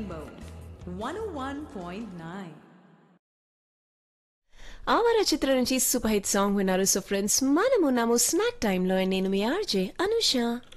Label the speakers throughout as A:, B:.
A: Rainbow 101.9.
B: Awara చిత్రం నుంచి super hit song విన్నారు సో ఫ్రెండ్స్ మనము ఉన్నాము స్నాక్ టైంలో నేను మీ ఆర్జే అనుష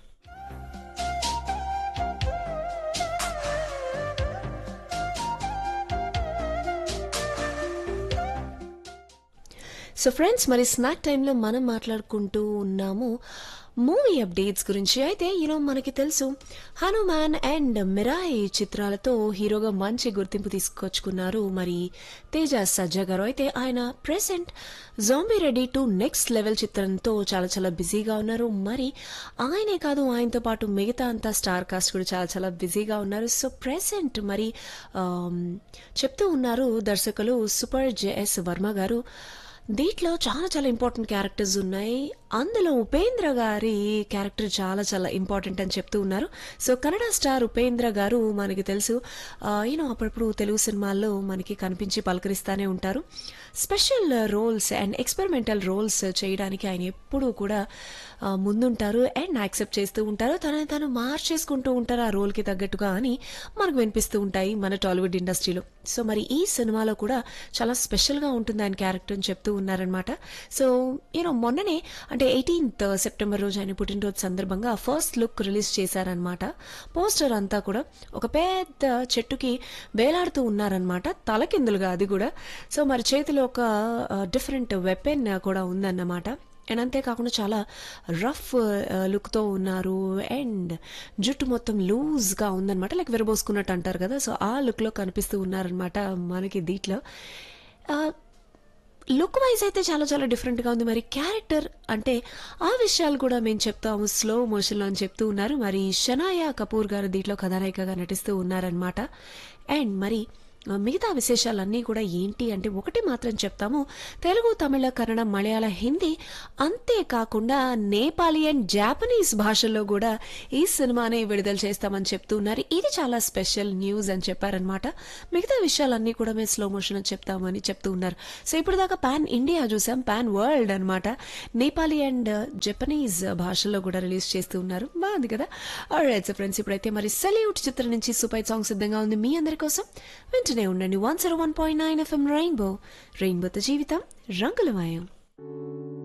B: సో ఫ్రెండ్స్ మరి స్నాక్ టైంలో మనం మాట్లాడుకుంటూ ఉన్నాము మూవీ అప్డేట్స్ గురించి అయితే ఈరోజు మనకి తెలుసు హనుమాన్ అండ్ మిరాయి చిత్రాలతో హీరోగా మంచి గుర్తింపు తీసుకొచ్చుకున్నారు మరి తేజ సజ్జా గారు అయితే ఆయన present zombie Reddy to next level చిత్రంతో చాలా చాలా బిజీగా ఉన్నారు మరి ఆయనే కాదు ఆయనతో పాటు మిగతా అంతా స్టార్ కాస్ట్ కూడా చాలా చాలా బిజీగా ఉన్నారు సో ప్రెసెంట్ మరి ఆమ్, చెప్తూ ఉన్నారు దర్శకులు సూపర్ జేఎస్ వర్మ గారు దీంట్లో చాలా చాలా ఇంపార్టెంట్ క్యారెక్టర్స్ ఉన్నాయి అందులో ఉపేంద్ర గారి క్యారెక్టర్ చాలా చాలా ఇంపార్టెంట్ అని చెప్తూ ఉన్నారు సో కన్నడ స్టార్ ఉపేంద్ర గారు మనకి తెలుసు యూనో అప్పుడప్పుడు తెలుగు సినిమాల్లో మనకి కనిపించి పలకరిస్తానే ఉంటారు special roles and experimental roles చేయడానికి ఆయన ఎప్పుడూ కూడా ఆ, ముందుంటారు అండ్ యాక్సెప్ట్ చేస్తూ ఉంటారు తనని తను మార్చేసుకుంటూ ఉంటారు ఆ రోల్కి తగ్గట్టుగా అని మనకు వినిపిస్తూ ఉంటాయి మన టాలీవుడ్ ఇండస్ట్రీలో సో మరి ఈ సినిమాలో కూడా చాలా స్పెషల్గా ఉంటుంది ఆయన క్యారెక్టర్ అని చెప్తూ ఉన్నారనమాట సో యూనో మొన్ననే అంటే ఎయిటీన్త్ సెప్టెంబర్ రోజు ఆయన పుట్టినరోజు సందర్భంగా ఫస్ట్ లుక్ రిలీజ్ చేశారనమాట పోస్టర్ అంతా కూడా ఒక పెద్ద చెట్టుకి వేలాడుతూ ఉన్నారనమాట తలకిందులుగా అది కూడా సో మరి చేతిలో ఒక డిఫరెంట్ వెపెన్ కూడా ఉందన్నమాట అండ్ అంతేకాకుండా చాలా రఫ్ లుక్తో ఉన్నారు అండ్ జుట్టు మొత్తం లూజ్గా ఉందన్నమాట లైక్ విరబోసుకున్నట్టు అంటారు కదా సో ఆ లుక్లో కనిపిస్తూ ఉన్నారనమాట మనకి దీంట్లో ఆ, లుక్ వైజ్ అయితే చాలా చాలా డిఫరెంట్గా ఉంది మరి క్యారెక్టర్ అంటే ఆ విషయాలు కూడా మేము చెప్తాము స్లో మోషన్లో అని చెప్తూ ఉన్నారు మరి షనాయా కపూర్ గారు దీంట్లో కథానాయికగా నటిస్తూ ఉన్నారనమాట అండ్ మరి ఆ, మిగతా విశేషాలన్నీ కూడా ఏంటి అంటే ఒకటి మాత్రం చెప్తాము తెలుగు తమిళ కన్నడ మలయాళ హిందీ అంతేకాకుండా నేపాలీ అండ్ జాపనీస్ భాషల్లో కూడా ఈ సినిమాని విడుదల చేస్తామని చెప్తున్నారు ఇది చాలా స్పెషల్ న్యూస్ అని చెప్పారనమాట మిగతా విషయాలన్నీ కూడా మేము స్లో మోషన్ అని చెప్తామని చెప్తూ ఉన్నారు సో ఇప్పుడు దాకా పాన్ ఇండియా చూసాం పాన్ వరల్డ్ అనమాట నేపాలీ అండ్ జపనీస్ భాషల్లో కూడా రిలీజ్ చేస్తూ ఉన్నారు బాగుంది కదా రైట్ సో ఫ్రెండ్స్ ఇప్పుడైతే మరి సెల్యూట్ చిత్రం నుంచి సూపర్ సాంగ్ సిద్ధంగా ఉంది మీ అందరి కోసం వింటూనే ఉండండి one zero one point nine FM Rainbow రెయిన్బోతో జీవితం రంగులమయం